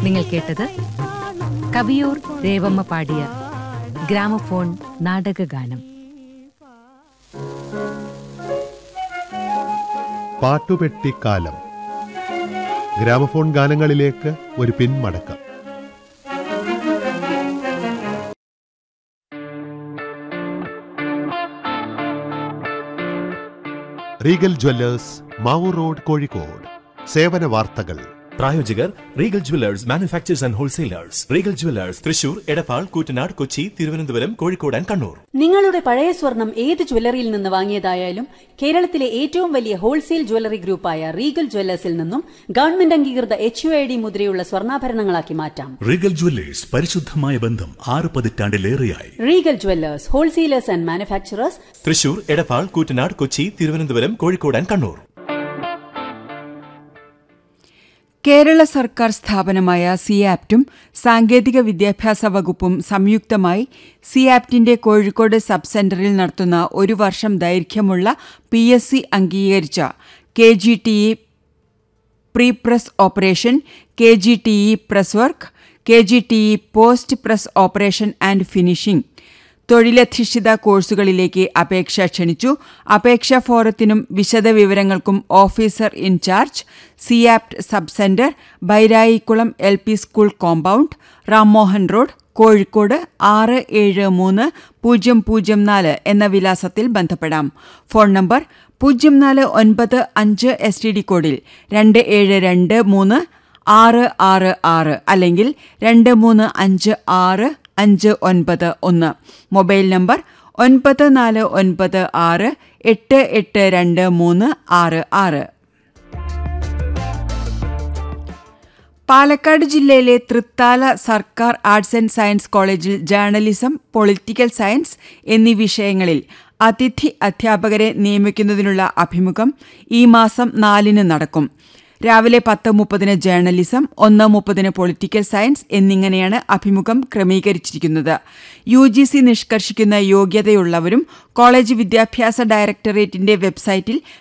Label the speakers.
Speaker 1: നിങ്ങൾ കേട്ടത് കവിയൂർ രേവമ്മ പാടിയ ഗ്രാമഫോൺ നാടകഗാനം
Speaker 2: പാട്ടുപെട്ടിക്കാലം ഗ്രാമഫോൺ ഗാനങ്ങളിലേക്ക് ഒരു പിന്മടക്കം Regal jewellers Mavoor road Kozhikode സേവന വാർത്തകൾ
Speaker 3: പ്രായോജകർ Regal jewellers manufacturers and wholesalers Regal jewellers Thrissur Edappal Koottanad Kochi Thiruvananthapuram Kozhikode and Kannur
Speaker 4: നിങ്ങളുടെ പഴയ സ്വർണം ഏത് ജ്വല്ലറിയിൽ നിന്ന് വാങ്ങിയതായാലും കേരളത്തിലെ ഏറ്റവും വലിയ ഹോൾസെയിൽ ജ്വല്ലറി ഗ്രൂപ്പായ റീഗൽ ജ്വല്ലേഴ്സിൽ നിന്നും ഗവൺമെന്റ് അംഗീകൃത എച്ച് യു ഐ ഡി മുദ്രയുള്ള സ്വർണ്ണാഭരണങ്ങളാക്കി മാറ്റാം
Speaker 5: റീഗൽ ജ്വല്ലേഴ്സ് പരിശുദ്ധമായ ബന്ധം ആറ് പതിറ്റാണ്ടിലേറെയായി
Speaker 4: Regal jewellers wholesalers and manufacturers
Speaker 3: Thrissur Edappal Koottanad Kochi Thiruvananthapuram Kozhikode and Kannur
Speaker 6: Kerala സർക്കാർ സ്ഥാപനമായ സിയാപ്റ്റും സാങ്കേതിക വിദ്യാഭ്യാസ വകുപ്പും സംയുക്തമായി സിയാപ്റ്റിന്റെ കോഴിക്കോട് സബ് സെന്ററിൽ നടത്തുന്ന ഒരു വർഷം ദൈർഘ്യമുള്ള പി എസ് സി അംഗീകരിച്ച K G T E pre press operation K G T E press work K G T E post press operation and finishing തൊഴിലധിഷ്ഠിത കോഴ്സുകളിലേക്ക് അപേക്ഷ ക്ഷണിച്ചു അപേക്ഷാ ഫോറത്തിനും വിശദവിവരങ്ങൾക്കും officer incharge CAPT sub centre Bairayikulam L P school compound Rammohan road Kozhikode ആറ് ഏഴ് മൂന്ന് പൂജ്യം പൂജ്യം നാല് എന്ന വിലാസത്തിൽ ബന്ധപ്പെടാം ഫോൺ നമ്പർ പൂജ്യം നാല് ഒൻപത് അഞ്ച് എസ് ടി ഡി കോഡിൽ രണ്ട് ഏഴ് രണ്ട് മൂന്ന് ആറ് ആറ് ആറ് അല്ലെങ്കിൽ രണ്ട് മൂന്ന് അഞ്ച് ആറ് അഞ്ച് ഒൻപത് ഒന്ന് മൊബൈൽ നമ്പർ ഒൻപത് നാല് ഒൻപത് ആറ് എട്ട് എട്ട് രണ്ട് മൂന്ന് ആറ് ആറ് പാലക്കാട് ജില്ലയിലെ തൃത്താല സർക്കാർ ആർട്സ് ആൻഡ് സയൻസ് കോളേജിൽ ജേർണലിസം പൊളിറ്റിക്കൽ സയൻസ് എന്നീ വിഷയങ്ങളിൽ അതിഥി അധ്യാപകരെ നിയമിക്കുന്നതിനുള്ള അഭിമുഖം ഈ മാസം നാലിന് നടക്കും രാവിലെ പത്ത് മുപ്പതിന് ജേർണലിസം ഒന്ന് മുപ്പതിന് പൊളിറ്റിക്കൽ സയൻസ് എന്നിങ്ങനെയാണ് അഭിമുഖം ക്രമീകരിച്ചിരിക്കുന്നത് യു ജി സി നിഷ്കർഷിക്കുന്ന യോഗ്യതയുള്ളവരും കോളേജ് വിദ്യാഭ്യാസ ഡയറക്ടറേറ്റിന്റെ വെബ്സൈറ്റിൽ